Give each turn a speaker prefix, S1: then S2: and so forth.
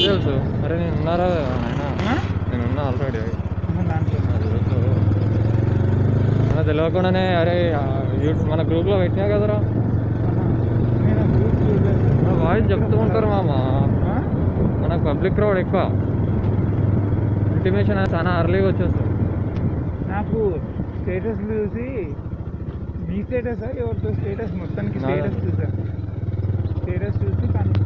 S1: తెలుసు అరే నేను ఉన్నారా ఆయన
S2: ఆ?
S1: నేను ఉన్నా ఆల్రెడీ
S2: ఉన్న దాంట్లో
S1: మన తెలియకుండానే అరే ఆ యూట్యూబ్ మన గ్రూప్లో పెట్టినా కదరా
S2: ఆహా. నేను ఆ group చూడలేదు.
S1: మన వాయిస్ చెప్తూ ఉంటారు మామ
S2: ఆ?
S1: మనకు పబ్లిక్ క్రౌడ్ ఎక్కువ ఇంటిమేషన్ చాలా అర్లీగా వచ్చేస్తుంది
S2: నాకు స్టేటస్ చూసి మీ స్టేటస్ ఎవరితో స్టేటస్ మొత్తానికి
S1: నాదా.
S2: స్టేటస్ చూసా స్టేటస్ చూసి కానీ